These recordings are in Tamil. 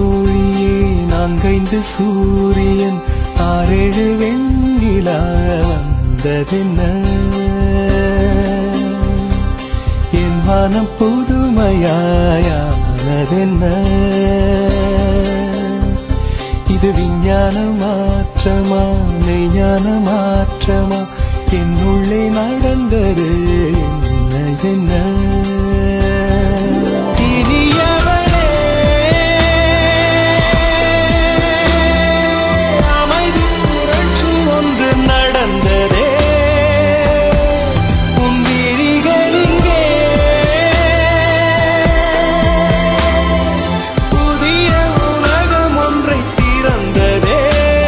தோழியே நான்கைந்து சூரியன் ஆறேழு வெண்ணிலா வந்ததென்ன என் மனம் புதுமையாயானதென்ன இது விஞ்ஞான மாற்றமா மெய்ஞான மாற்றமா என்னுள்ளே நடந்தது என்ன என்ன இனியவளே அமைதி புரட்சி ஒன்று நடந்ததே உன் விழிகள் இங்கே புதிய உலகம் ஒன்றை திறந்ததே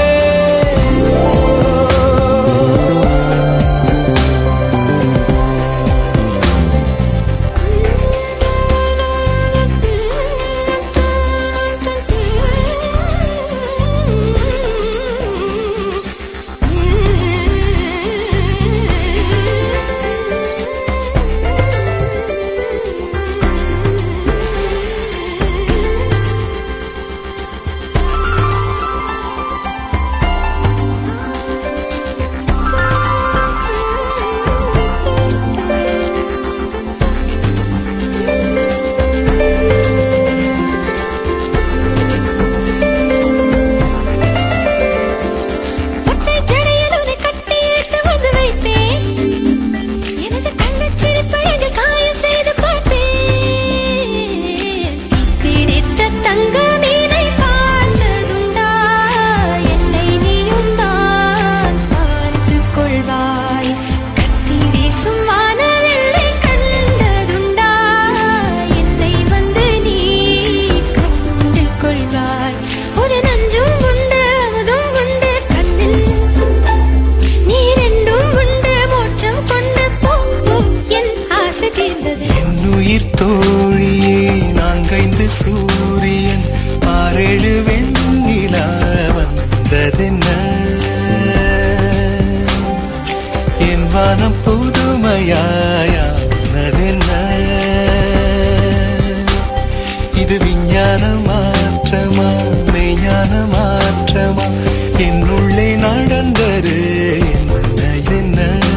ஒற்றை ஜடையில் உன்னை கட்டி இழுத்து வந்து வைப்பேன் எனது கள்ளச்சிரிப்பழகில் காயம் செய்து பார்ப்பேன் பிடித்த தங்க மீனை பார்த்ததுண்டா என்னை நீயும் தான் பார்த்துக் கொள்வாய் கத்தி வீசும் வானவில்லை கண்டதுண்டா என்னை வந்து நீ கண்டு கொள்வாய் ஒரு நஞ்சும் உண்டு அமுதும் உண்டு கண்ணில் நீ ரெண்டும் உண்டு மோட்சம் கொண்டு போ போ, என் ஆசை தீர்ந்தது என்னுயிர் தோழியே நான்கைந்து சூரியன் ஆறேழு வெண்ணிலா வந்ததென்ன என் வானம் புதுமையாயானதென்ன இது விஞ்ஞான மாற்றமா மெய்ஞான மாற்றமா என்னுள்ளே நடந்தது என்ன என்ன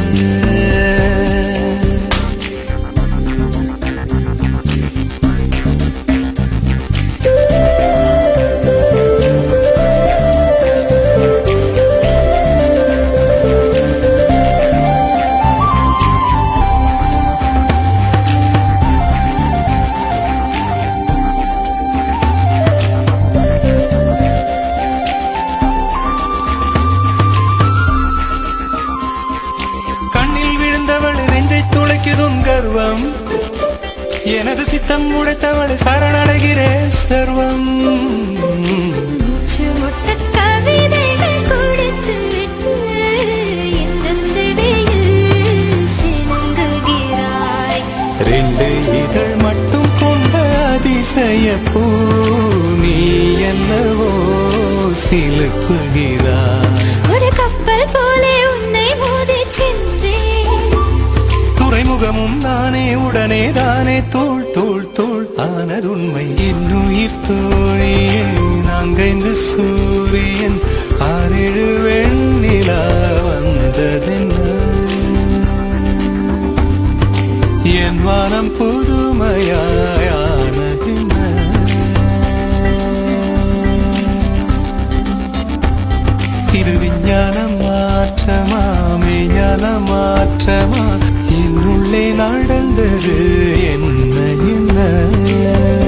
கண்ணில் விழுந்தவள் நெஞ்சை துளைக்குதும் கர்வம் எனது சித்தம் உடைத்தவளை சரணடைகிறேன் சர்வம் மூச்சு முட்ட கவிதைகள் கொடுத்து விட்டு இந்த செவியில் சிணுங்குகிறாய் ரெண்டு இதழ் மட்டும் கொண்ட அதிசய பூ நீ என்னவோ சிலுப்புகிறாய் ஒரு கப்பல் போலே உன்னை மோதி சென்றேன் துறைமுகமும் நானே உடனே தானே தோள் தோள் தோள் ஆனதுண்மை இன்னுயிர் தோழியே நான்கைந்து சூரியன் ஆறேழு வெண்ணிலா வந்ததென்ன என் வானம் புதுமையாயானதென்ன இது விஞ்ஞான மாற்றமா மெய்ஞான மாற்றமா என்னுள்ளே நடந்தது என்ன என்ன